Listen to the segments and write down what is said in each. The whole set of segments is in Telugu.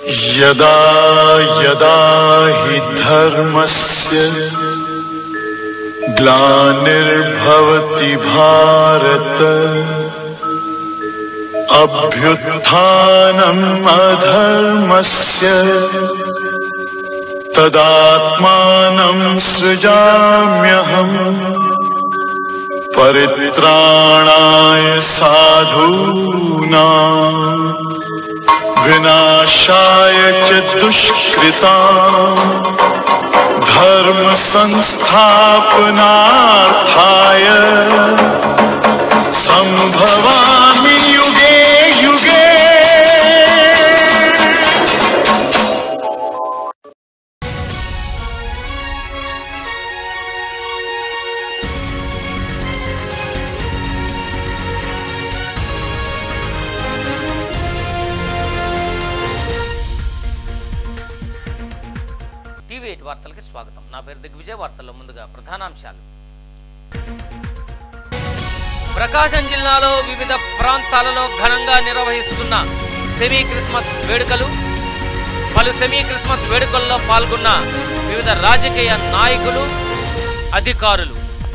यदा यदा हि धर्मस्य ग्लानिर्भवति भारत अभ्युत्थानम् अधर्मस्य तदात्मानं सृजाम्यहम् परित्राणाय साधूनाम् विनाशाय च दुष्कृता धर्म संस्थापनार्थाय संभवामि युगे युगे టీవీ ఎయిట్ వార్తలకి స్వాగతం నా పేరు దిగ్విజయ్ వార్తల్లో ముందుగా ప్రధానాంశాలు ప్రకాశం జిల్లాలో వివిధ ప్రాంతాలలో ఘనంగా నిర్వహిస్తున్న సెమీ క్రిస్మస్ వేడుకలు పలు సెమీ క్రిస్మస్ వేడుకల్లో పాల్గొన్న వివిధ రాజకీయ నాయకులు అధికారులు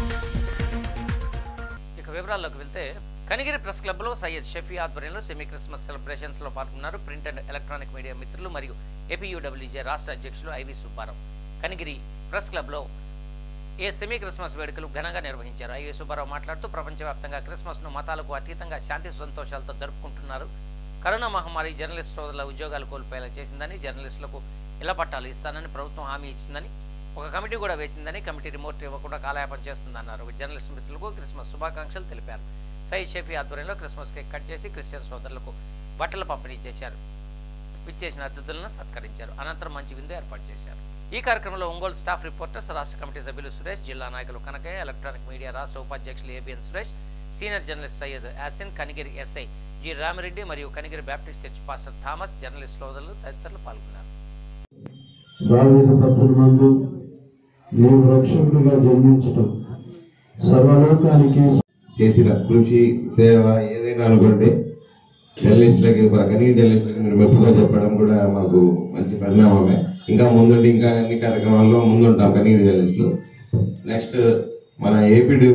ఇక వివరాల్లోకి వెళ్తే కనిగిరి ప్రెస్ క్లబ్లో సయ్యద్ షఫీ ఆధ్వర్యంలో సెమీ క్రిస్మస్ సెలబ్రేషన్స్ లో పాల్గొన్నారు ప్రింట్ అండ్ ఎలక్ట్రానిక్ మీడియా మిత్రులు మరియు ఏపీయూడబ్ల్యూజే రాష్ట్ర అధ్యక్షులు ఐవి సుబ్బారావు కనిగిరి ప్రెస్ క్లబ్లో ఏ సెమీ క్రిస్మస్ వేడుకలు ఘనంగా నిర్వహించారు ఐవి సుబ్బారావు మాట్లాడుతూ ప్రపంచవ్యాప్తంగా క్రిస్మస్ను మతాలకు అతీతంగా శాంతి సంతోషాలతో జరుపుకుంటున్నారు కరోనా మహమ్మారి జర్నలిస్ట్ సోదరుల ఉద్యోగాలు కోల్పోయేలా చేసిందని జర్నలిస్టులకు ఇళ్ల పట్టాలు ఇస్తానని ప్రభుత్వం హామీ ఇచ్చిందని ఒక కమిటీ కూడా వేసిందని కమిటీ రిమోట్ ఇవ్వకుండా కాలయాపన చేస్తుందన్నారు జర్నలిస్ట్ మిత్రులకు క్రిస్మస్ శుభాకాంక్షలు తెలిపారు సయీద్ షఫీ ఆధ్వర్యంలో క్రిస్మస్ కేక్ కట్ చేసి క్రిస్టియన్ సోదరులకు బట్టలు పంపిణీ చేశారు విచ్చేసిన అతిథులను సత్కరించారు అనంతరం మంచి విందు ఏర్పాటు చేశారు ఈ కార్యక్రమంలో ఒంగోలు స్టాఫ్ రిపోర్టర్స్ రాష్ట్ర కమిటీ సభ్యులు సురేష్ జిల్లా నాయకులు కనకయ్య ఎలక్ట్రానిక్ మీడియా రాష్ట్ర ఉపాధ్యక్షులు ABN Suresh senior journalist Syed Yasin Kanigiri SI G Ramireddy మరియు Kanigiri Baptist church pastor Thomas journalist సోదరులు తదితరులు పాల్గొన్నారు దావీదు పత్రునందు నీవు రక్షకుడిగా జన్మించటం సర్వలోకానికి చేసిన కృషి సేవ ఏదైనా అనుకోండి జర్నలిస్టులకి కనీక జర్నలిస్టులకి మీరు మెప్పుగా చెప్పడం కూడా మాకు మంచి పరిణామమే ఇంకా ముందుండి ఇంకా అన్ని కార్యక్రమాల్లో ముందుంటాం కనీక జర్నలిస్టులు నెక్స్ట్ మన ఏపీ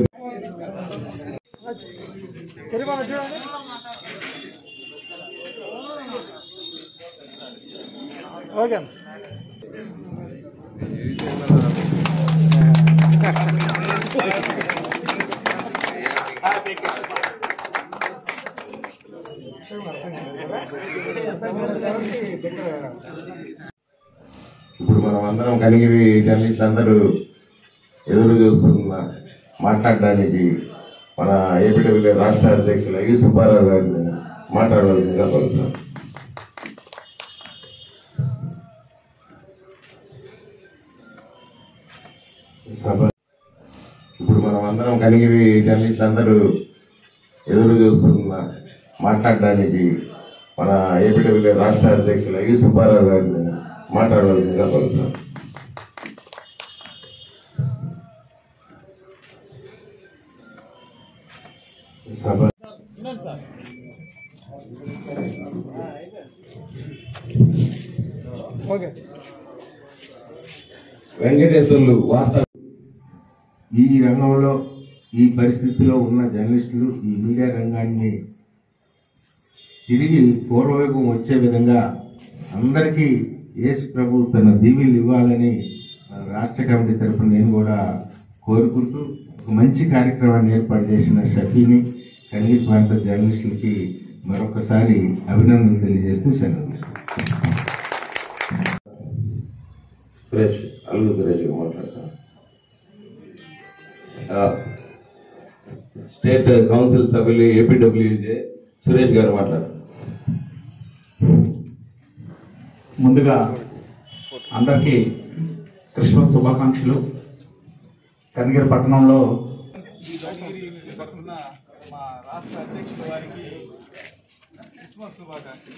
ఇప్పుడు మనం అందరం కనిగిరి జర్నలిస్ట్ అందరూ ఎదురు చూస్తున్న మాట్లాడడానికి మన ఏపీడబ్ల్యూ రాష్ట్ర అధ్యక్షులు ఐ సుబ్బారావు గారిని మాట్లాడవలసిందిగా కోరుతున్నాం సభ ఇప్పుడు మనం అందరం కనిగిరి జర్నలిస్ట్ అందరూ ఎదురు చూస్తున్న మాట్లాడడానికి మన ఏపీడబ్ల్యూ రాష్ట్ర అధ్యక్షులు ఐ సుబ్బారావు గారిని మాట్లాడవలసిందిగా కోరుతున్నాం సభ వెంకటేశ్వర్లు వార్త ఈ రంగంలో ఈ పరిస్థితిలో ఉన్న జర్నలిస్టులు ఈ మీడియా రంగాన్ని తిరిగి పూర్వవైపు వచ్చే విధంగా అందరికీ యేసు ప్రభు తన దీవెలు ఇవ్వాలని మన రాష్ట్ర కమిటీ తరఫున నేను కూడా కోరుకుంటూ ఒక మంచి కార్యక్రమాన్ని ఏర్పాటు చేసిన షఫీని కన్నీ ప్రాంత జర్నలిస్టులకి మరొకసారి అభినందనలు తెలియజేస్తూ సెలవు తీసుకుంటాను. సురేష్ అల్లు సురేష్ గారు మాట్లాడతాను ఆ, స్టేట్ కౌన్సిల్ సభ్యులు ఏపీడబ్ల్యూజే సురేష్ గారు మాట్లాడారు ముందుగా అందరికీ క్రిస్మస్ శుభాకాంక్షలు కనిగిరి పట్టణంలో మా రాష్ట్ర అధ్యక్షుల వారికి క్రిస్మస్ శుభాకాంక్షలు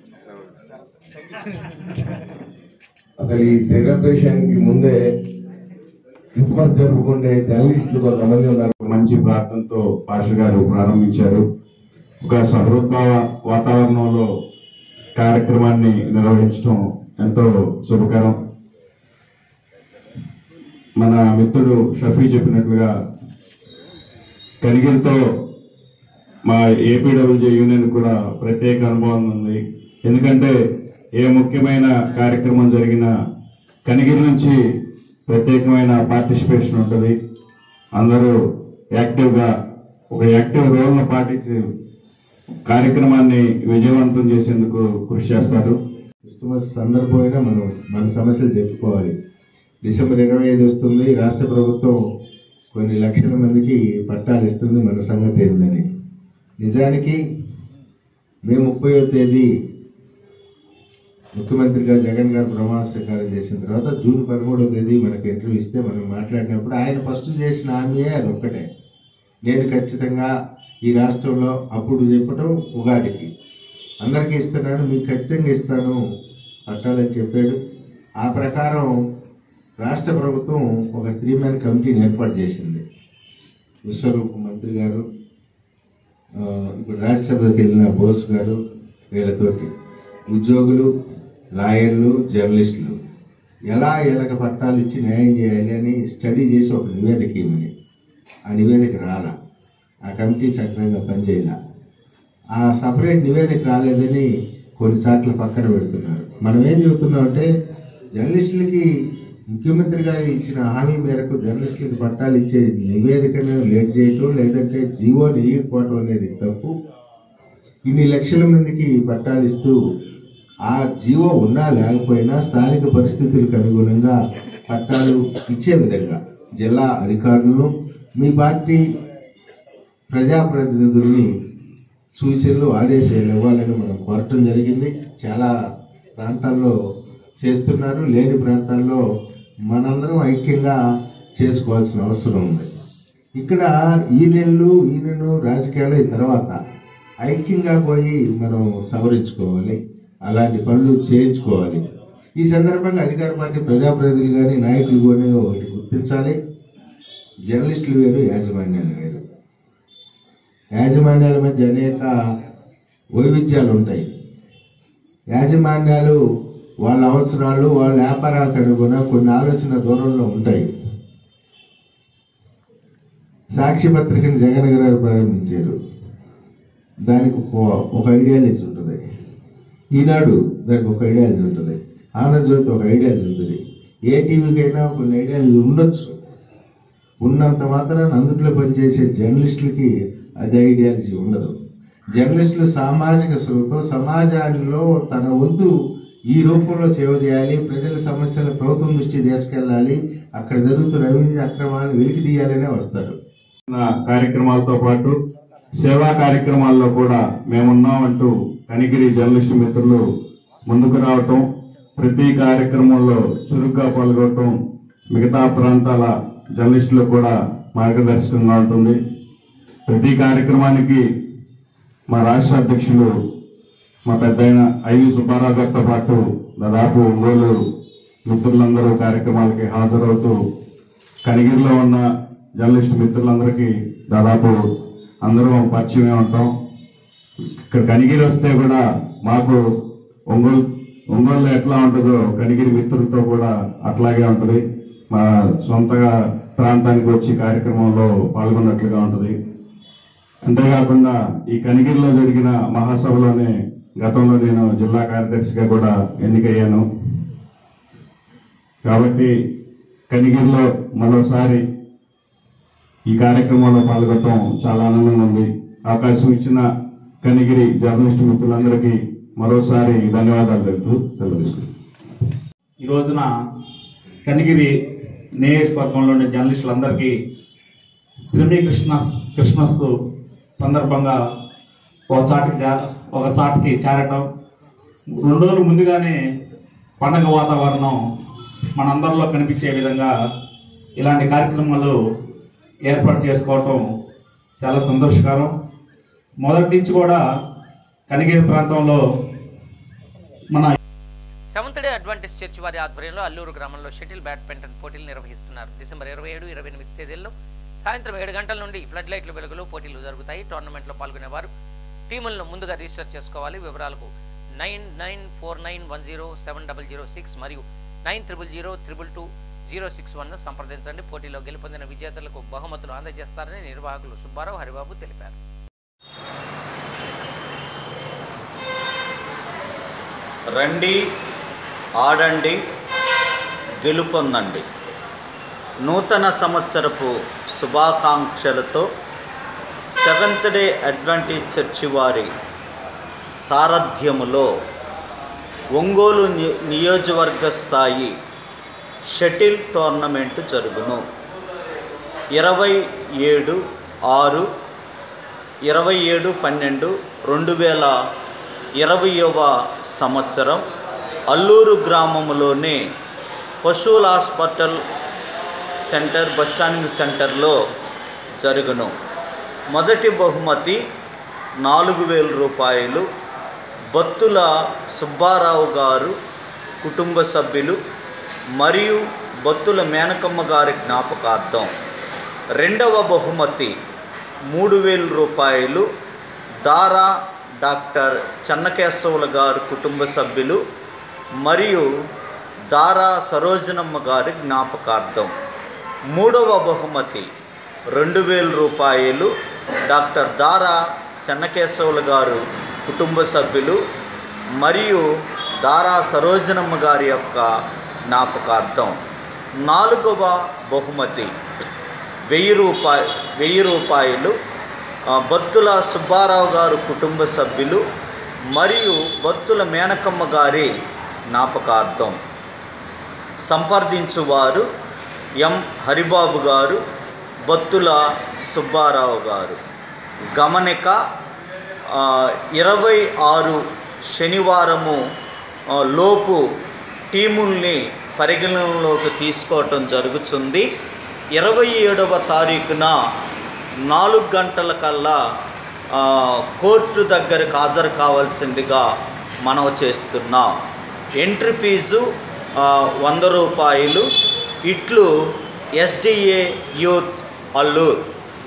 అసలు ఈ సెలబ్రేషన్ కి ముందే క్రిస్మస్ జరుపుకునే జర్నలిస్టులు కొంతమంది ఉన్నారు మంచి ప్రార్థనతో పాష గారు ప్రారంభించారు ఒక సహృద్భావ వాతావరణంలో కార్యక్రమాన్ని నిర్వహించడం ఎంతో శుభకరం మన మిత్రుడు షఫీ చెప్పినట్లుగా కనిగిరితో మా ఏపీడబ్ల్యూజే యూనియన్ కూడా ప్రత్యేక అనుభవం ఉంది ఎందుకంటే ఏ ముఖ్యమైన కార్యక్రమం జరిగినా కనిగిరి నుంచి ప్రత్యేకమైన పార్టిసిపేషన్ ఉంటుంది అందరూ యాక్టివ్గా ఒక యాక్టివ్ రోల్ను పాటించి కార్యక్రమాన్ని విజయవంతం చేసేందుకు కృషి చేస్తారు క్రిస్మస్ సందర్భమైనా మనం మన సమస్యలు చెప్పుకోవాలి డిసెంబర్ ఇరవై ఐదు వస్తుంది రాష్ట్ర ప్రభుత్వం కొన్ని లక్షల మందికి పట్టాలు ఇస్తుంది మన సంగతి ఏందని నిజానికి మే ముప్పయో తేదీ ముఖ్యమంత్రిగా జగన్ గారు ప్రమాణ స్వీకారం చేసిన తర్వాత జూన్ పదమూడవ తేదీ మనకు ఇంటర్వ్యూ ఇస్తే మనం మాట్లాడినప్పుడు ఆయన ఫస్ట్ చేసిన హామీయే అది ఒక్కటే నేను ఖచ్చితంగా ఈ రాష్ట్రంలో అప్పుడు చెప్పడం ఉగాదికి అందరికీ ఇస్తున్నాను మీకు ఖచ్చితంగా ఇస్తాను పట్టాలని చెప్పాడు ఆ ప్రకారం రాష్ట్ర ప్రభుత్వం ఒక త్రీ మ్యాన్ కమిటీని ఏర్పాటు చేసింది విశ్వరూప్ మంత్రి గారు ఆ, ఇప్పుడు రాజ్యసభకి వెళ్ళిన బోస్ గారు వీళ్ళతోటి ఉద్యోగులు లాయర్లు జర్నలిస్టులు ఎలా వీళ్ళకి పట్టాలు ఇచ్చి న్యాయం చేయాలి అని స్టడీ చేసి ఒక నివేదిక ఇవ్వని ఆ నివేదిక రాలా ఆ కమిటీ సక్రమంగా పనిచేయాల ఆ సపరేట్ నివేదిక రాలేదని కొన్నిసార్లు పక్కన పెడుతున్నారు మనం ఏం చెబుతున్నాం అంటే జర్నలిస్టులకి ముఖ్యమంత్రి గారు ఇచ్చిన హామీ మేరకు జర్నలిస్టులకు పట్టాలు ఇచ్చే నివేదికను లేట్ చేయటం లేదంటే జీవోని ఇవ్వకపోవటం అనేది తప్పు ఇన్ని లక్షల మందికి పట్టాలు ఇస్తూ ఆ జీవో ఉన్నా లేకపోయినా స్థానిక పరిస్థితులకు అనుగుణంగా పట్టాలు ఇచ్చే విధంగా జిల్లా అధికారులను మీ పార్టీ ప్రజాప్రతినిధుల్ని సూచనలు ఆదేశాలు ఇవ్వాలని మనం కోరటం జరిగింది చాలా ప్రాంతాల్లో చేస్తున్నారు లేని ప్రాంతాల్లో మనందరం ఐక్యంగా చేసుకోవాల్సిన అవసరం ఉంది ఇక్కడ ఈ నెలలు ఈ నెలలు రాజకీయాలు అయిన తర్వాత ఐక్యంగా పోయి మనం సవరించుకోవాలి అలాంటి పనులు చేయించుకోవాలి ఈ సందర్భంగా అధికార పార్టీ ప్రజాప్రతినిధులు కానీ నాయకులు కానీ ఒకటి గుర్తించాలి జర్నలిస్టులు వేరు యాజమాన్యాలు వేరు యాజమాన్యాల మధ్య అనేక వైవిధ్యాలు ఉంటాయి యాజమాన్యాలు వాళ్ళ అవసరాలు వాళ్ళ వ్యాపారాలకు అనుగుణ కొన్ని ఆలోచన దూరంలో ఉంటాయి సాక్షి పత్రికను జగన్ గారు ప్రారంభించారు దానికి ఒక- ఒక ఐడియాలజీ ఉంటుంది ఈనాడు దానికి ఒక ఐడియాలజీ ఉంటుంది ఆంధ్రజ్యోతి ఒక ఐడియాలజీ ఉంటుంది ఏ టీవీకైనా కొన్ని ఐడియాలజీ ఉండొచ్చు ఉన్నంత మాత్రాన అందుట్లో పనిచేసే జర్నలిస్టులకి అది ఐడియాలజీ ఉండదు జర్నలిస్టులు సామాజిక స్వరూపం సమాజంలో తన వంతు ఈ రూపంలో సేవ చేయాలి ప్రజల సమస్యలు ప్రభుత్వం దృష్టి తీసుకెళ్ళాలి అక్కడ జరుగుతున్న అవినీతి అక్రమాలను వెలికి తీయాలనే వస్తారు నా కార్యక్రమాలతో పాటు సేవా కార్యక్రమాల్లో కూడా మేమున్నామంటూ కనిగిరి జర్నలిస్టు మిత్రులు ముందుకు రావటం ప్రతి కార్యక్రమంలో చురుగ్గా పాల్గొనటం మిగతా ప్రాంతాల జర్నలిస్టులు కూడా మార్గదర్శకంగా ఉంటుంది ప్రతి కార్యక్రమానికి మా రాష్ట్ర అధ్యక్షులు మా పెద్దయిన ఐవి సుబ్బారావు గారితో పాటు దాదాపు ఒంగోలు మిత్రులందరూ కార్యక్రమాలకి హాజరవుతూ కనిగిరిలో ఉన్న జర్నలిస్ట్ మిత్రులందరికీ దాదాపు అందరం పరిచయమే ఉంటాం ఇక్కడ కనిగిరి వస్తే కూడా మాకు ఒంగోలు ఒంగోలులో ఎట్లా ఉంటుందో కనిగిరి మిత్రులతో కూడా అట్లాగే ఉంటుంది మా సొంతగా ప్రాంతానికి వచ్చి కార్యక్రమంలో పాల్గొన్నట్లుగా ఉంటుంది అంతేకాకుండా ఈ కనిగిరిలో జరిగిన మహాసభలోనే గతంలో నేను జిల్లా కార్యదర్శిగా కూడా ఎన్నికయ్యాను కాబట్టి కనిగిరిలో మరోసారి ఈ కార్యక్రమంలో పాల్గొనడం చాలా ఆనందంగా ఉంది అవకాశం ఇచ్చిన కనిగిరి జర్నలిస్టు మిత్రులందరికీ మరోసారి ధన్యవాదాలు తెలుపుతూ సెలవు తీసుకుంటాను ఈ రోజున కనిగిరి నియోజకవర్గంలోని జర్నలిస్టులందరికీ శ్రీమి క్రిస్మస్ క్రిస్మస్ సందర్భంగా ఒక చాటికి జా- ఒక చాటికి చేరటం రెండు రోజులు ముందుగానే పండగ వాతావరణం మనందరిలో కనిపించే విధంగా ఇలాంటి కార్యక్రమాలు ఏర్పాటు చేసుకోవటం చాలా సంతోషకరం మొదటి నుంచి కూడా కనిగిరి ప్రాంతంలో మన సెవెంత్ డే అడ్వాంటేజ్ చర్చ్ వారి ఆధ్వర్యంలో అల్లూరు గ్రామంలో షటిల్ బ్యాడ్మింటన్ పోటీలు నిర్వహిస్తున్నారు డిసెంబర్ ఇరవై ఏడు ఇరవై ఎనిమిది తేదీల్లో సాయంత్రం ఏడు గంటల నుండి ఫ్లడ్ లైట్ల వెలుగులో పోటీలు జరుగుతాయి టోర్నమెంట్లో పాల్గొనేవారు టీములను ముందుగా రిజిస్టర్ చేసుకోవాలి వివరాలకు nine nine four nine one zero seven double zero six మరియు nine triple zero triple two zero six one సంప్రదించండి పోటీలో గెలుపొందిన విజేతలకు బహుమతులు అందజేస్తారని నిర్వాహకులు సుబ్బారావు హరిబాబు తెలిపారు రండి ఆడండి గెలుపొందండి నూతన సంవత్సరపు శుభాకాంక్షలతో సెవెంత్ డే అడ్వాంటేజ్ చర్చి వారి సారథ్యములో ఒంగోలు ని- నియోజకవర్గ స్థాయి షటిల్ టోర్నమెంటు జరుగును ఇరవై ఏడు ఆరు ఇరవై ఏడు పన్నెండు రెండు వేల ఇరవయవ సంవత్సరం అల్లూరు గ్రామంలోని పశువుల హాస్పిటల్ సెంటర్ బస్టాండింగ్ సెంటర్లో జరుగును మొదటి బహుమతి నాలుగు వేల రూపాయలు బత్తుల సుబ్బారావు గారు కుటుంబ సభ్యులు మరియు బత్తుల మేనకమ్మ గారి జ్ఞాపకార్థం రెండవ బహుమతి మూడు వేల రూపాయలు దారా డాక్టర్ చెన్నకేశవుల గారు కుటుంబ సభ్యులు మరియు దారా సరోజనమ్మ గారి జ్ఞాపకార్థం మూడవ బహుమతి రెండు వేల రూపాయలు డాక్టర్ దారా చెన్నకేశవుల గారు కుటుంబ సభ్యులు మరియు దారా సరోజనమ్మ గారి యొక్క జ్ఞాపకార్థం నాలుగవ బహుమతి వెయ్యి రూపాయ వెయ్యి రూపాయలు ఆ, బత్తుల సుబ్బారావు గారు కుటుంబ సభ్యులు మరియు బత్తుల మేనకమ్మ గారి జ్ఞాపకార్థం సంప్రదించువారు ఎం హరిబాబు గారు బత్తుల సుబ్బారావు గారు గమనిక ఆ, ఇరవై ఆరు శనివారము ఆ, లోపు టీముల్ని పరిగణనలోకి తీసుకోవటం జరుగుతుంది ఇరవై ఏడవ తారీఖున నాలుగు గంటల కల్లా ఆ, కోర్టు దగ్గరకు హాజరు కావాల్సిందిగా మనవి చేస్తున్నాం ఎంట్రీ ఫీజు ఆ, వంద రూపాయలు ఇట్లు ఎస్డిఏ యూత్ అల్లూర్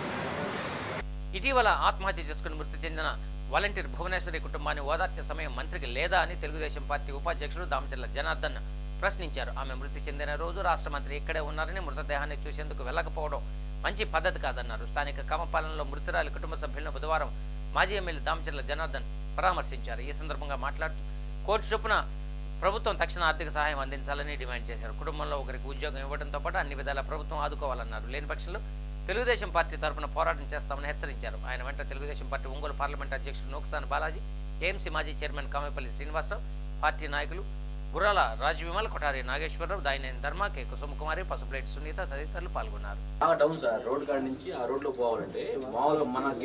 ఇటీవల ఆత్మహత్య చేసుకుని మృతి చెందిన వాలంటీర్ భువనేశ్వరి కుటుంబాన్ని ఓదార్చే సమయం మంత్రికి లేదా అని తెలుగుదేశం పార్టీ ఉపాధ్యక్షుడు దామచర్ల జనార్దన్ ప్రశ్నించారు ఆమె మృతి చెందిన రోజు రాష్ట్ర మంత్రి ఇక్కడే ఉన్నారని మృతదేహాన్ని చూసేందుకు వెళ్ళకపోవడం మంచి పద్ధతి కాదన్నారు స్థానిక కమపాలనలో మృతురాలి కుటుంబ సభ్యులను బుధవారం మాజీ ఎమ్మెల్యే దామచర్ల జనార్దన్ పరామర్శించారు ఈ సందర్భంగా మాట్లాడుతూ కోర్టు చొప్పున ప్రభుత్వం తక్షణ ఆర్థిక సహాయం అందించాలని డిమాండ్ చేశారు కుటుంబంలో ఒకరికి ఉద్యోగం ఇవ్వడంతో పాటు అన్ని విధాల ప్రభుత్వం ఆదుకోవాలన్నారు లేని పక్షంలో తెలుగుదేశం పార్టీ తరఫున పోరాటం చేస్తామని హెచ్చరించారు ఆయన వెంట తెలుగుదేశం పార్టీ ఒంగోలు పార్లమెంట్ అధ్యక్షుడు నోక్సాన్ బాలాజీ ఏఎంసీ మాజీ చైర్మన్ కామేపల్లి శ్రీనివాసరావు పార్టీ నాయకులు గుర్రాల రాజు విమల్ కొఠారి నాగేశ్వరరావు దాయినేని ధర్మ కె కుసుమకుమారి పసుపులేటి సునీత తదితరులు పాల్గొన్నారు బాగా డౌన్ సార్ రోడ్ కాడ నుంచి ఆ రోడ్లో పోవాలంటే మామూలుగా మనకి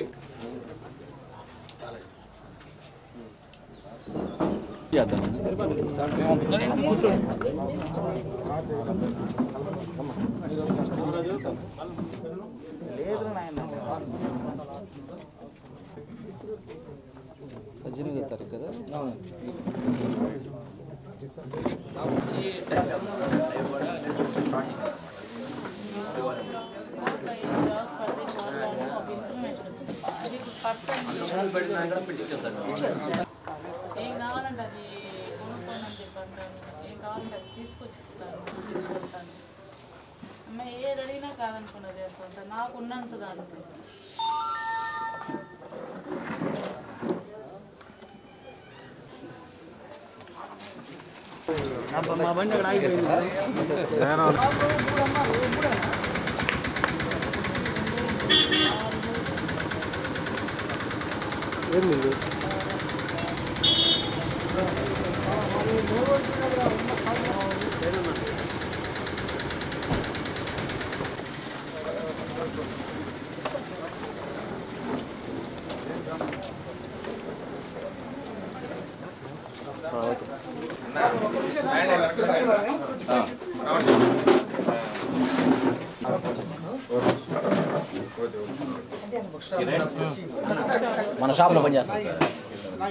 ఏం కావాలంటే అది కొనుక్కోండి అని చెప్పి అంటాను ఏం కావాలంటే అది తీసుకొచ్చి ఇస్తాను తీసుకొస్తాను అమ్మ ఏది అడిగినా కాదనుకున్నా చేస్తాను సార్ నాకు ఉన్నంత దాంట్లో మన షాప్లో పని చేస్తాం సార్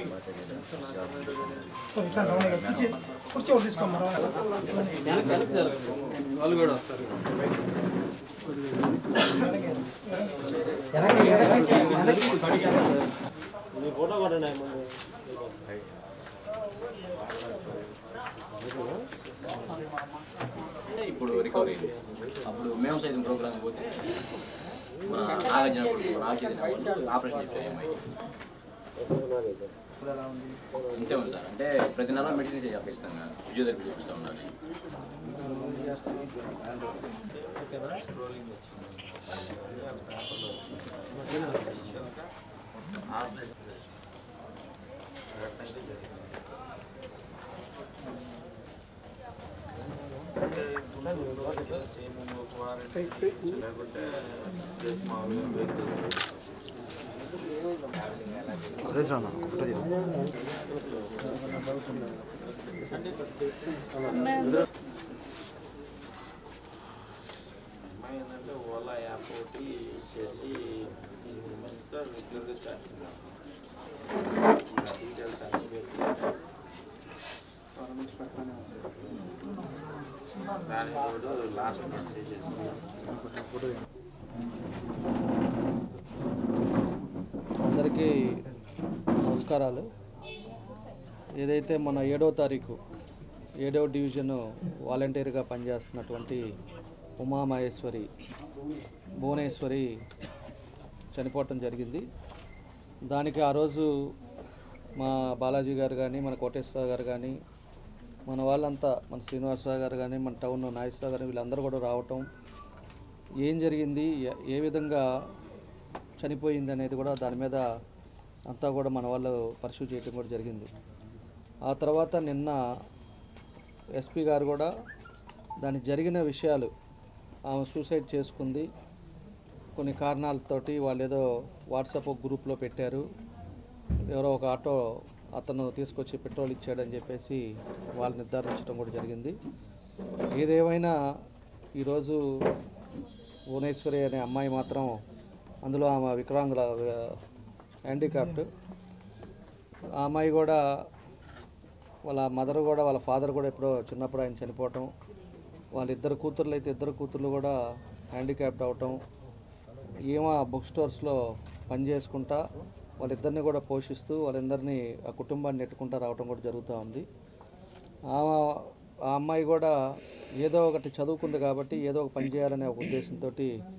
అంటే ఇప్పుడు రికవరీ అయింది అప్పుడు మేము సైతం ప్రోగ్రామ్ పోతే మన నాగార్జున కొడుకు నాగార్జున వాళ్ళు ఆపరేషన్ చేశారు అమ్మాయికి అంతే ఉంది సార్ అంటే ప్రతి నెల మెడిసిన్స్ చేయాలి ఖచ్చితంగా ఫిజియోథెరపీ చేపిస్తూ ఉండాలి అమ్మాయి ఏంటంటే ఓలా యాప్ ఒకటి చేసి మంచిగా రెగ్యులర్గా చాటింగ్ డీటెయిల్స్ అన్నీ పెట్టి దాని తోడు లాస్ట్ మెసేజెస్ అందరికీ నమస్కారాలు ఏదైతే మన ఏడవ తారీఖు ఏడవ డివిజన్ వాలంటీర్గా పనిచేస్తున్నటువంటి ఉమామహేశ్వరి భువనేశ్వరి చనిపోవటం జరిగింది దానికి ఆ రోజు మా బాలాజీ గారు కానీ మన కోటేశ్వరరావు గారు కానీ మన వాళ్ళంతా మన శ్రీనివాసరావు గారు కానీ మన టౌన్ నాగేశ్వరరావు గారు వీళ్ళందరూ కూడా రావటం ఏం జరిగింది ఏ- ఏ విధంగా చనిపోయింది అనేది కూడా దాని మీద అంతా కూడా మన వాళ్ళు పర్సూ చేయటం కూడా జరిగింది ఆ తర్వాత నిన్న ఎస్పీ గారు కూడా దానికి జరిగిన విషయాలు ఆమె సూసైడ్ చేసుకుంది కొన్ని కారణాలతోటి వాళ్ళు ఏదో వాట్సాప్ గ్రూప్లో పెట్టారు ఎవరో ఒక ఆటో అతను తీసుకొచ్చి పెట్రోల్ ఇచ్చాడని చెప్పేసి వాళ్ళు నిర్ధారించడం కూడా జరిగింది ఏదేమైనా ఈరోజు భువనేశ్వరి అనే అమ్మాయి మాత్రం అందులో ఆమె వికలాంగుల హ్యాండిక్రాఫ్ట్ ఆ అమ్మాయి కూడా వాళ్ళ మదర్ కూడా వాళ్ళ ఫాదర్ కూడా ఎప్పుడో చిన్నప్పుడు ఆయన చనిపోవటం వాళ్ళ ఇద్దరు కూతుర్లు అయితే ఇద్దరు కూతుర్లు కూడా హ్యాండిక్యాప్ట్ అవటం ఈమె బుక్ స్టోర్స్లో పనిచేసుకుంటా వాళ్ళిద్దరిని కూడా పోషిస్తూ వాళ్ళందరినీ ఆ కుటుంబాన్ని నెట్టుకుంటా రావటం కూడా జరుగుతూ ఉంది ఆమె ఆ అమ్మాయి కూడా ఏదో ఒకటి చదువుకుంది కాబట్టి ఏదో ఒక పని చేయాలనే ఒక ఉద్దేశంతో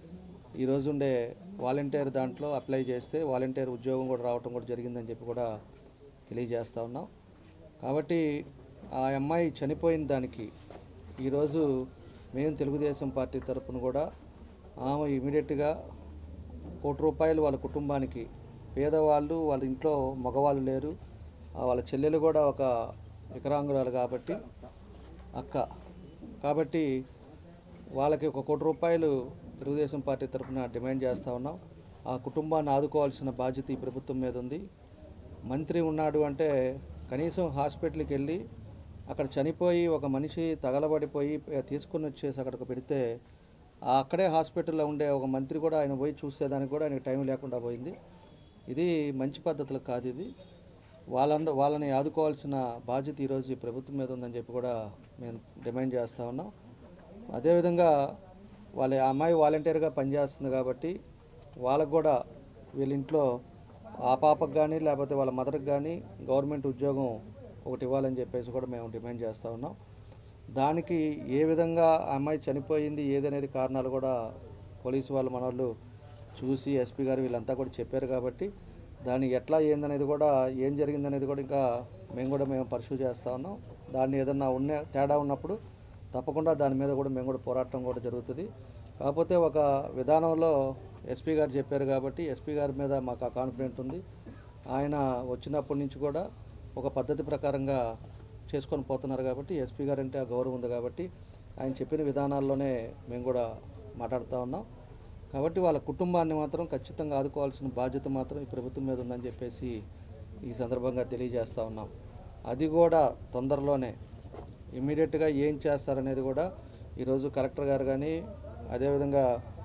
ఈరోజు ఉండే వాలంటీర్ దాంట్లో అప్లై చేస్తే వాలంటీర్ ఉద్యోగం కూడా రావటం కూడా జరిగిందని చెప్పి కూడా తెలియజేస్తా ఉన్నాం కాబట్టి ఆ అమ్మాయి చనిపోయిన దానికి ఈరోజు మేము తెలుగుదేశం పార్టీ తరపున కూడా ఆమె ఇమీడియట్గా కోటి రూపాయలు వాళ్ళ కుటుంబానికి పేదవాళ్ళు వాళ్ళ ఇంట్లో మగవాళ్ళు లేరు ఆ వాళ్ళ చెల్లెలు కూడా ఒక వికలాంగురాలు కాబట్టి అక్క కాబట్టి వాళ్ళకి ఒక కోటి రూపాయలు తెలుగుదేశం పార్టీ తరఫున డిమాండ్ చేస్తూ ఉన్నాం ఆ కుటుంబాన్ని ఆదుకోవాల్సిన బాధ్యత ఈ ప్రభుత్వం మీద ఉంది మంత్రి ఉన్నాడు అంటే కనీసం హాస్పిటల్కి వెళ్ళి అక్కడ చనిపోయి ఒక మనిషి తగలబడిపోయి తీసుకుని వచ్చేసి అక్కడికి పెడితే ఆ అక్కడే హాస్పిటల్లో ఉండే ఒక మంత్రి కూడా ఆయన పోయి చూసేదానికి కూడా ఆయనకి టైం లేకుండా పోయింది ఇది మంచి పద్ధతులు కాదు ఇది వాళ్ళంద వాళ్ళని ఆదుకోవాల్సిన బాధ్యత ఈరోజు ఈ ప్రభుత్వం మీద ఉందని చెప్పి కూడా మేము డిమాండ్ చేస్తూ ఉన్నాం అదేవిధంగా వాళ్ళ ఆ అమ్మాయి వాలంటీర్గా పనిచేస్తుంది కాబట్టి వాళ్ళకు కూడా వీళ్ళ ఇంట్లో ఆ పాపకు కానీ లేకపోతే వాళ్ళ మదర్కి కానీ గవర్నమెంట్ ఉద్యోగం ఒకటి ఇవ్వాలని చెప్పేసి కూడా మేము డిమాండ్ చేస్తూ ఉన్నాం దానికి ఏ విధంగా ఆ అమ్మాయి చనిపోయింది ఏదనేది కారణాలు కూడా పోలీసు వాళ్ళు మన వాళ్ళు చూసి ఎస్పీ గారు వీళ్ళంతా కూడా చెప్పారు కాబట్టి దాన్ని ఎట్లా ఏందనేది కూడా ఏం జరిగిందనేది కూడా ఇంకా మేము కూడా మేము పర్సూ చేస్తూ ఉన్నాం దాన్ని ఏదన్నా ఉన్న తేడా ఉన్నప్పుడు తప్పకుండా దాని మీద కూడా మేము కూడా పోరాటం కూడా జరుగుతుంది కాకపోతే ఒక విధానంలో ఎస్పీ గారు చెప్పారు కాబట్టి ఎస్పీ గారి మీద మాకు ఆ కాన్ఫిడెంట్ ఉంది ఆయన వచ్చినప్పటి నుంచి కూడా ఒక పద్ధతి ప్రకారంగా చేసుకొని పోతున్నారు కాబట్టి ఎస్పీ గారు అంటే ఆ గౌరవం ఉంది కాబట్టి ఆయన చెప్పిన విధానాల్లోనే మేము కూడా మాట్లాడుతూ ఉన్నాం కాబట్టి వాళ్ళ కుటుంబాన్ని మాత్రం ఖచ్చితంగా ఆదుకోవాల్సిన బాధ్యత మాత్రం ఈ ప్రభుత్వం మీద ఉందని చెప్పేసి ఈ సందర్భంగా తెలియజేస్తూ ఉన్నాం అది కూడా తొందరలోనే ఇమ్మీడియట్గా ఏం చేస్తారనేది కూడా ఈరోజు కలెక్టర్ గారు కానీ అదేవిధంగా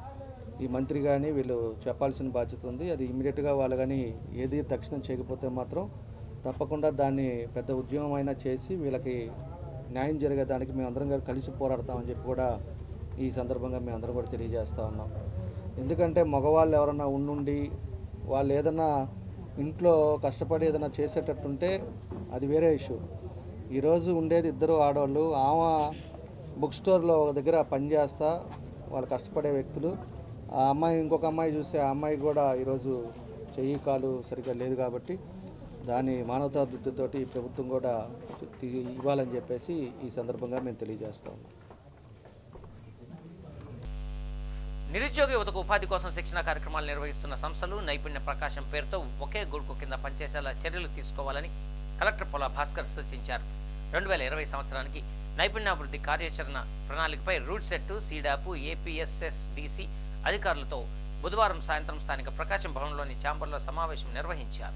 ఈ మంత్రి కానీ వీళ్ళు చెప్పాల్సిన బాధ్యత ఉంది అది ఇమ్మీడియట్గా వాళ్ళు కానీ ఏది తక్షణం చేయకపోతే మాత్రం తప్పకుండా దాన్ని పెద్ద ఉద్యమం అయినా చేసి వీళ్ళకి న్యాయం జరిగేదానికి మేము అందరం గారు కలిసి పోరాడతామని చెప్పి కూడా ఈ సందర్భంగా మేము అందరం కూడా తెలియజేస్తూ ఉన్నాం ఎందుకంటే మగవాళ్ళు ఎవరన్నా ఉండుండి వాళ్ళు ఏదన్నా ఇంట్లో కష్టపడి ఏదైనా చేసేటట్టుంటే అది వేరే ఇష్యూ ఈరోజు ఉండేది ఇద్దరు ఆడవాళ్ళు ఆమె బుక్ స్టోర్లో ఒక దగ్గర పనిచేస్తా వాళ్ళు కష్టపడే వ్యక్తులు ఆ అమ్మాయి ఇంకొక అమ్మాయి చూస్తే ఆ అమ్మాయి కూడా ఈరోజు చెయ్యి కాలు సరిగ్గా లేదు కాబట్టి దాని మానవతా దృష్టితోటి ప్రభుత్వం కూడా తీ- ఇవ్వాలని చెప్పేసి ఈ సందర్భంగా మేము తెలియజేస్తా ఉన్నాం నిరుద్యోగ యువతకు ఉపాధి కోసం శిక్షణ కార్యక్రమాలు నిర్వహిస్తున్న సంస్థలు నైపుణ్య ప్రకాశం పేరుతో ఒకే గొడుగు కింద పనిచేసేలా చర్యలు తీసుకోవాలని కలెక్టర్ పొల భాస్కర్ సూచించారు రెండు వేల ఇరవై సంవత్సరానికి నైపుణ్యాభివృద్ధి కార్యాచరణ ప్రణాళికపై రూట్ సెట్ సీడాపు ఏపీఎస్ఎస్డిసి అధికారులతో బుధవారం సాయంత్రం స్థానిక ప్రకాశం భవన్లోని ఛాంబర్లో సమావేశం నిర్వహించారు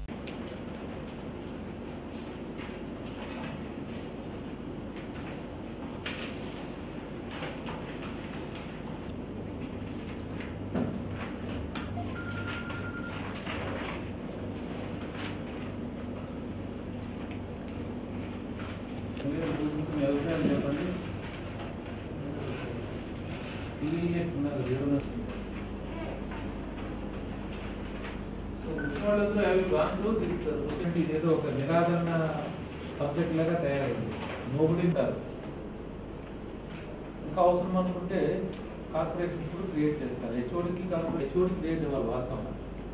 వ్యవసాయం చెప్పండి టీవీఎస్ ఉన్నారు జీవన సో వాళ్ళందరూ అవి బాగా తీస్తారు ఎందుకంటే ఇదేదో ఒక నిరాదరణ సబ్జెక్ట్ లాగా తయారైంది నోబడి ఉంటారు ఇంకా అవసరం అనుకుంటే కార్పొరేషన్స్ కూడా క్రియేట్ చేస్తారు హెచ్ఓడికి కార్పొరేట్ హెచ్ఓడి క్రియేట్ ఇవ్వాలి వాస్తవం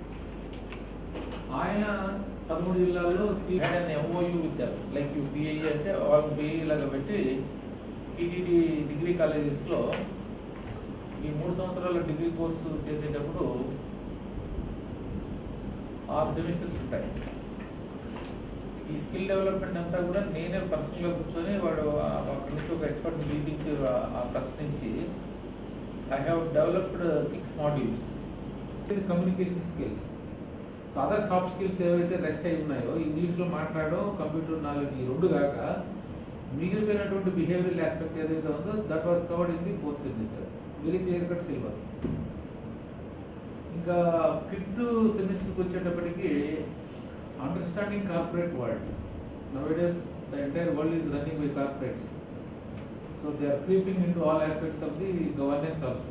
ఆయన పదమూడు జిల్లాల్లో స్పీడ్ ఎంఓయూ విద్యారు లైక్ యూ పిఐ అంటే వాళ్ళు పిఐ లాగా పెట్టి టీటీడీ డిగ్రీ కాలేజెస్లో ఈ మూడు సంవత్సరాల డిగ్రీ కోర్సు చేసేటప్పుడు ఆరు సెమిస్టర్స్ ఉంటాయి ఈ స్కిల్ డెవలప్మెంట్ అంతా కూడా నేనే పర్సనల్గా కూర్చొని వాడు ఆ- అక్కడి నుంచి ఒక ఎక్స్పర్ట్ మీటింగ్స్ ఆ ట్రస్ట్ నుంచి I have developed six modules communication skill so other soft skills ఏవైతే రెస్ట్ అయి ఉన్నాయో ఇంగ్లీష్లో మాట్లాడడం కంప్యూటర్ నాలెడ్జ్ ఈ రెండు కాక మిగిలిపోయినటువంటి బిహేవియరల్ ఆస్పెక్ట్ ఏదైతే ఉందో that was covered in the fourth semester very clear cut silver ఇంకా ఫిఫ్త్ సెమిస్టర్కి వచ్చేటప్పటికి understanding corporate world nowadays the entire world is running by corporates so they are creeping in to all aspects of the governance also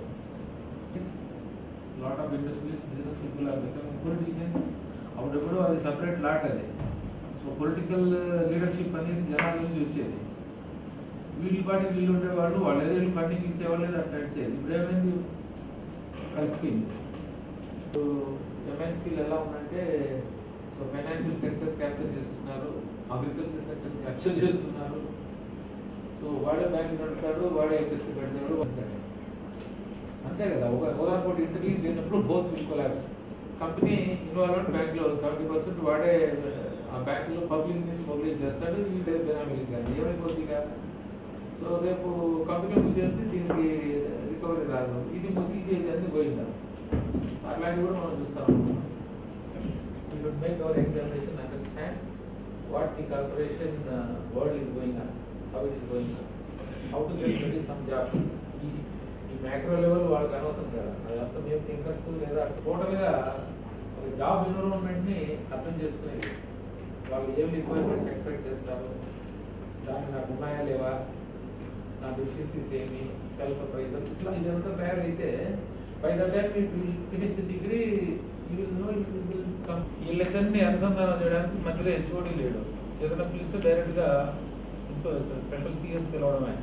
lot of industries business people are becoming politicians అప్పుడెప్పుడు అది సపరేట్ లాట్ అది సో పొలిటికల్ లీడర్షిప్ అనేది జనాల నుంచి వచ్చేది వీళ్ళు పాటి వీళ్ళు ఉండేవాళ్ళు వాళ్ళు ఏదో వీళ్ళు ఫండింగ్ ఇచ్చేవాళ్ళు ఏదో అట్లా ఇచ్చేది ఇప్పుడు ఏమైంది కలిసిపోయింది సో ఎంఎన్సీలు ఎలా ఉందంటే సో ఫైనాన్షియల్ సెక్టర్ క్యాప్చర్ చేస్తున్నారు అగ్రికల్చర్ సెక్టర్ క్యాప్చర్ చేస్తున్నారు సో వాడే బ్యాంక్ నడుపుతాడు వాడే ఎక్కిస్తూ పెడతాడు వస్తాడు అంతే కదా ఒక ఒకదానికోటి ఇంటర్లీవ్ లేనప్పుడు both will collapse company involvement bank లో సెవెంటీ పర్సెంట్ వాడే ఆ బ్యాంక్ లో పబ్లిక్ నుంచి మొబిలైజ్ చేస్తాడు వీళ్ళే బెనామీలు కానీ ఏమైపోతుంది ఇక సో రేపు కంపెనీ మూసేస్తే దీనికి రికవరీ రాదు ఇది మూసేది అన్ని పోయిందా అట్లాంటివి కూడా మనం చూస్తాం We should make our examination understand what the corporation uh, world is going on, how it is going on, how to get ready some job. ఈ ఈ మ్యాక్రో లెవెల్ వాళ్ళకి అనవసరం కదా అదంతా మేము థింకర్స్ లేదా టోటల్గా ఒక జాబ్ ఎన్విరాన్మెంట్ని అర్థం చేసుకునేది వాళ్ళు ఏం రిక్వైర్మెంట్స్ ఎక్స్పెక్ట్ చేస్తారు దానికి నాకు ఉన్నాయా లేవా నా డెఫిషియన్సీస్ ఏమి సెల్ఫ్ అప్రైజల్ ఇట్లా ఇదంతా తయారైతే by the time you will finish the degree you will know you will come వీళ్ళిద్దరిని అనుసంధానం చేయడానికి మధ్యలో హెచ్ఓడి లేడు ఏదైనా పిలిస్తే డైరెక్ట్గా స్పెషల్ సిఎస్ పిలవడమే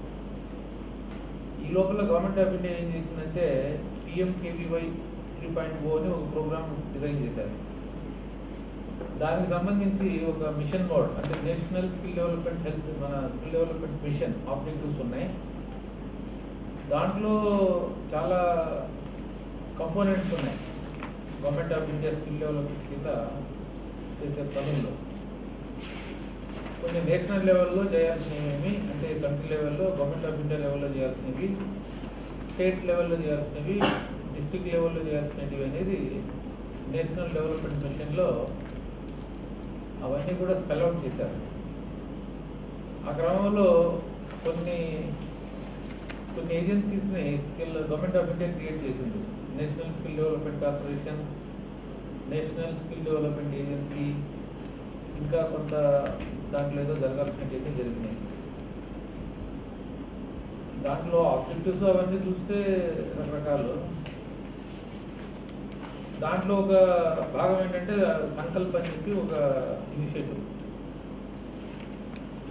ఈ లోపల గవర్నమెంట్ ఆఫ్ ఇండియా ఏం చేసిందంటే పిఎంకేపీవై త్రీ పాయింట్ ఓ అని ఒక ప్రోగ్రామ్ డిజైన్ చేశారు దానికి సంబంధించి ఒక మిషన్ మోడ్ అంటే నేషనల్ స్కిల్ డెవలప్మెంట్ హెల్త్ మన స్కిల్ డెవలప్మెంట్ మిషన్ ఆబ్జెక్టివ్స్ ఉన్నాయి దాంట్లో చాలా కంపోనెంట్స్ ఉన్నాయి government of India skill development కింద చేసే పనుల్లో కొన్ని నేషనల్ లెవెల్లో చేయాల్సినవి అంటే కంట్రీ లెవెల్లో గవర్నమెంట్ ఆఫ్ ఇండియా లెవెల్లో చేయాల్సినవి స్టేట్ లెవెల్లో చేయాల్సినవి డిస్ట్రిక్ట్ లెవెల్లో చేయాల్సినవి అనేది నేషనల్ డెవలప్మెంట్ మిషన్లో అవన్నీ కూడా స్పెల్ అవుట్ చేశారు ఆ క్రమంలో కొన్ని కొన్ని ఏజెన్సీస్ని skill government of India create చేసింది national skill development corporation national skill development agency ఇంకా కొంత దాంట్లో ఏదో జరగాల్సినవి అయితే జరిగినాయి దాంట్లో ఆబ్జెక్టివ్స్ అవన్నీ చూస్తే రకరకాలు దాంట్లో ఒక భాగం ఏంటంటే సంకల్ప్ అని చెప్పి ఒక ఇనిషియేటివ్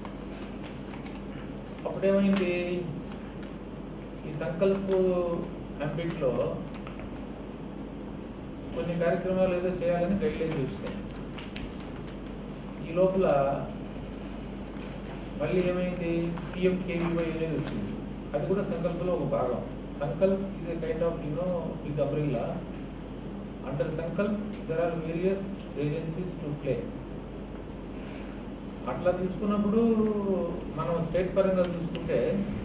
అప్పుడేమైంది ఈ సంకల్ప్ అంబిట్లో కొన్ని కార్యక్రమాలు ఏదో చేయాలని గైడ్లైన్స్ వచ్చినాయి ఈ లోపల మళ్ళీ ఏమైంది పిఎం కేవీవై అనేది వచ్చింది అది కూడా సంకల్పంలో ఒక భాగం Sankalp is a kind of you know with umbrella under Sankalp there are various agencies to play అట్లా తీసుకున్నప్పుడు మనం స్టేట్ పరంగా చూసుకుంటే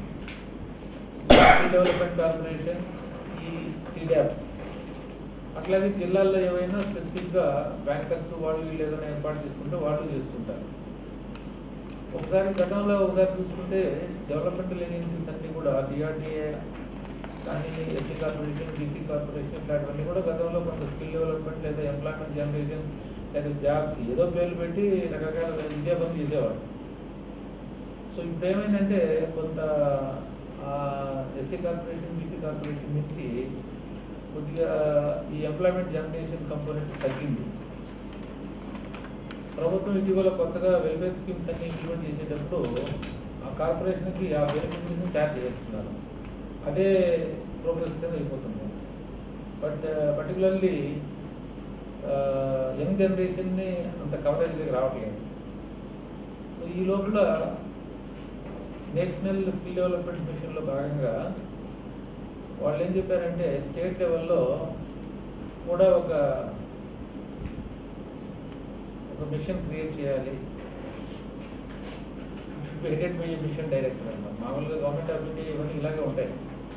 డెవలప్మెంట్ కార్పొరేషన్ ఈ సిడాప్ అట్లాగే జిల్లాల్లో ఏవైనా స్పెసిఫిక్గా బ్యాంకర్స్ వాళ్ళు వీళ్ళు ఏదైనా ఏర్పాటు చేసుకుంటే వాళ్ళు చేస్తుంటారు ఒకసారి గతంలో ఒకసారి చూసుకుంటే డెవలప్మెంటల్ ఏజెన్సీస్ అన్నీ కూడా డిఆర్డిఏ కానీ ఎస్సీ కార్పొరేషన్ బీసీ కార్పొరేషన్ ఇట్లాంటివన్నీ కూడా గతంలో కొంత స్కిల్ డెవలప్మెంట్ లేదా ఎంప్లాయ్మెంట్ జనరేషన్ లేదా జాబ్స్ ఏదో పేర్లు పెట్టి రకరకాల విద్యా పనులు చేసేవాడు సో ఇప్పుడు ఏమైందంటే కొంత ఎస్సీ కార్పొరేషన్ బీసీ కార్పొరేషన్ నుంచి కొద్దిగా ఈ ఎంప్లాయ్మెంట్ జనరేషన్ కంపోనెంట్ తగ్గింది ప్రభుత్వం ఇటీవల కొత్తగా వెల్ఫేర్ స్కీమ్స్ అన్ని ఇంప్లిమెంట్ చేసేటప్పుడు ఆ కార్పొరేషన్కి ఆ బెనిఫిట్స్ని ఛార్జ్ చేస్తున్నారు అదే ప్రోగ్రెస్ కింద అయిపోతుంది బట్ పర్టికులర్లీ యంగ్ జనరేషన్ని అంత కవరేజ్లోకి రావట్లేదు సో ఈ లోపల నేషనల్ స్కిల్ డెవలప్మెంట్ మిషన్లో భాగంగా వాళ్ళు ఏం చెప్పారంటే స్టేట్ లెవెల్లో కూడా ఒక ఒక మిషన్ క్రియేట్ చేయాలి హెడెడ్ బై మిషన్ డైరెక్టర్ అన్నమాట మామూలుగా గవర్నమెంట్ ఆఫ్ ఇండియా ఇవన్నీ ఇలాగే ఉంటాయి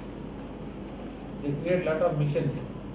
the create lot of missions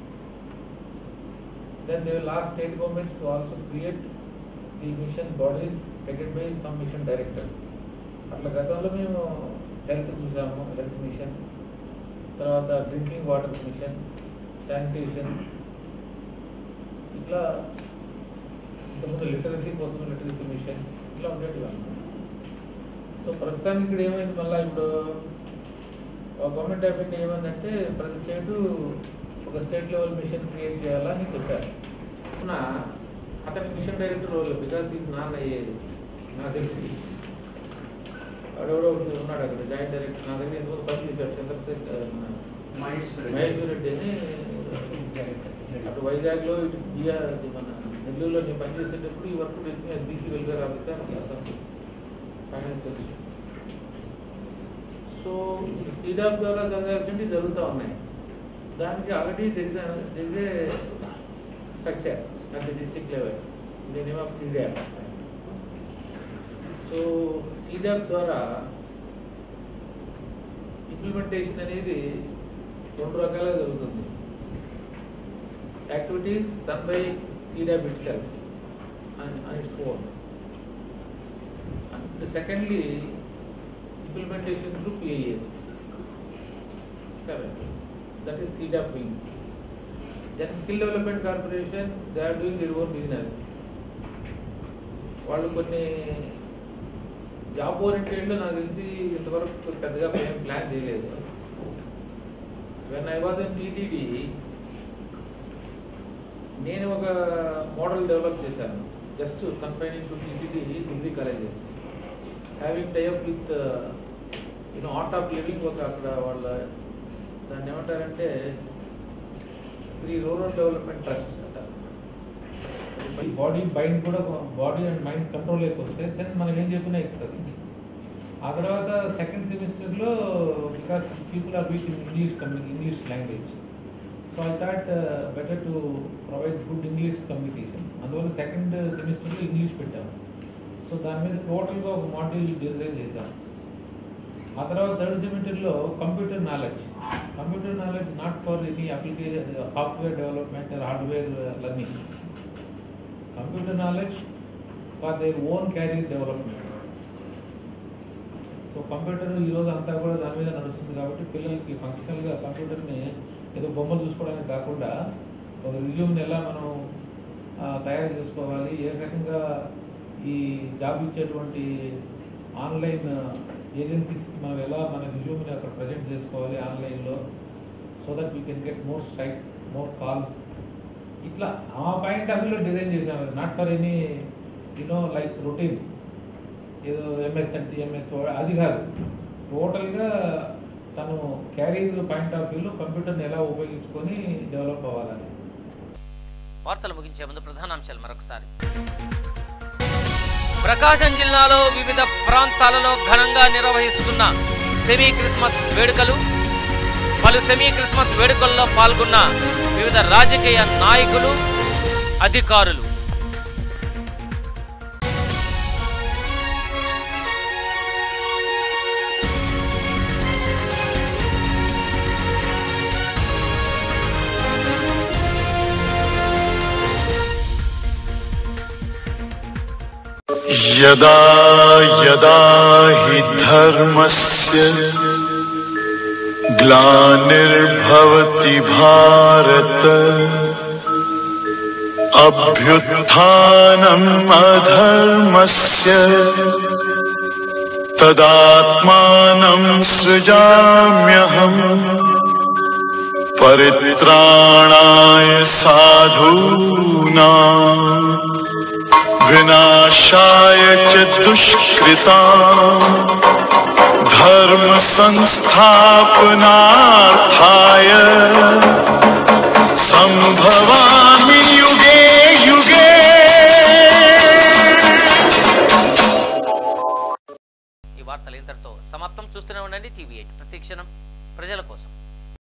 then they will ask state governments to also create the mission bodies headed by some mission directors అట్లా గతంలో మేము హెల్త్ చూసాము హెల్త్ మిషన్ తర్వాత డ్రింకింగ్ వాటర్ మిషన్ శానిటేషన్ ఇట్లా ఇంతకుముందు లిటరసీ కోసం లిటరసీ మిషన్స్ ఇట్లా ఉండేటివి అన్నమాట సో ప్రస్తుతానికి ఇక్కడ ఏమైంది మళ్ళీ ఇప్పుడు గవర్నమెంట్ ఆఫ్ ఇండియా ఏమైందంటే ప్రతి స్టేటు ఒక స్టేట్ లెవెల్ మిషన్ క్రియేట్ చేయాలని చెప్పారు నా అతనికి mission director role because is non IAS నాకు తెలిసి వాడెవడో ఒకడు ఉన్నాడు అక్కడ జాయింట్ డైరెక్టర్ నా దగ్గర ఎందుకు పని చేశాడు చంద్రశేఖర్ మహేశ్వర్ మహేశ్వర్ రెడ్డి అని అటు వైజాగ్లో ఇటు బిఆర్ అది మన నెల్లూరులో నేను పనిచేసేటప్పుడు ఈ work BC welfare officer financial so SEEDAP ద్వారా ట్రాన్సాక్షన్స్ జరుగుతూ ఉన్నాయి దానికి ఆల్రెడీ తెలిసే structure at the district level the name of SEEDAP so SEEDAP ద్వారా ఇంప్లిమెంటేషన్ అనేది రెండు రకాలుగా జరుగుతుంది activities done by SEEDAP itself and its own and secondly implementation through PIS seven that is CDAP wing. Then Skill Development Corporation, they are doing their own business. వాళ్ళు కొన్ని జాబ్ ఓరియంటెడ్లో నాకు తెలిసి ఇంతవరకు పెద్దగా ఏం ప్లాన్ చేయలేదు when I was in TTD నేను ఒక మోడల్ డెవలప్ చేశాను just confining to TTD degree colleges having tie up with you know art of living ఒక అక్కడ వాళ్ళ దాన్ని ఏమంటారంటే శ్రీ రూరల్ డెవలప్మెంట్ ట్రస్ట్ అంటారు బాడీ మైండ్ కూడా బాడీ అండ్ మైండ్ కంట్రోల్లోకి వస్తే దెన్ మనం ఏం చెప్పినా ఎక్కుతుంది ఆ తర్వాత సెకండ్ సెమిస్టర్లో because people are weak in English కమ్యూని English language so I thought better to provide good English communication అందువల్ల సెకండ్ సెమిస్టర్లో ఇంగ్లీష్ పెట్టాము సో దాని మీద టోటల్గా ఒక మాడ్యూల్ డిజైన్ చేశాం ఆ తర్వాత థర్డ్ సెమిస్టర్లో computer knowledge computer knowledge not for any application software development hardware learning computer knowledge for their own career development so computer ఈరోజు అంతా కూడా దాని మీద నడుస్తుంది కాబట్టి పిల్లలకి ఫంక్షనల్గా కంప్యూటర్ని ఏదో బొమ్మలు చూసుకోవడానికి కాకుండా ఒక రిజ్యూమ్ని ఎలా మనం ఆ, తయారు చేసుకోవాలి ఏ రకంగా ఈ జాబ్ ఇచ్చేటువంటి ఆన్లైన్ ఏజెన్సీస్కి మనం ఎలా మన రిజ్యూమ్ని అక్కడ ప్రజెంట్ చేసుకోవాలి ఆన్లైన్లో so that we can get more strikes more calls ఇట్లా ఆ పాయింట్ ఆఫ్ వ్యూలో డిజైన్ చేసాము not for any you know like routine ఏదో ఎంఎస్ అంటే ఎంఎస్ అది కాదు టోటల్గా తను క్యారీర్ పాయింట్ ఆఫ్ వ్యూలో కంప్యూటర్ని ఎలా ఉపయోగించుకొని డెవలప్ అవ్వాలని వార్తలు ముగించే ముందు ప్రధానాంశాలు మరొకసారి ప్రకాశం జిల్లాలో వివిధ ప్రాంతాలలో ఘనంగా నిర్వహిస్తున్న సెమీ క్రిస్మస్ వేడుకలు పలు సెమీ క్రిస్మస్ వేడుకల్లో పాల్గొన్న వివిధ రాజకీయ నాయకులు అధికారులు यदा यदा हि धर्मस्य ग्लानिर्भवति भारत अभ्युत्थानम् अधर्मस्य तदात्मानं सृजाम्यहम् परित्राणाय साधूनाम् विनाशाय च दुष्कृता धर्म संस्थापनार्थाय संभवामि युगे युगे ఈ వార్తలు ఇంతటితో సమాప్తం చూస్తూనే ఉండండి టీవీ ఎయిట్ ప్రతి క్షణం ప్రజల కోసం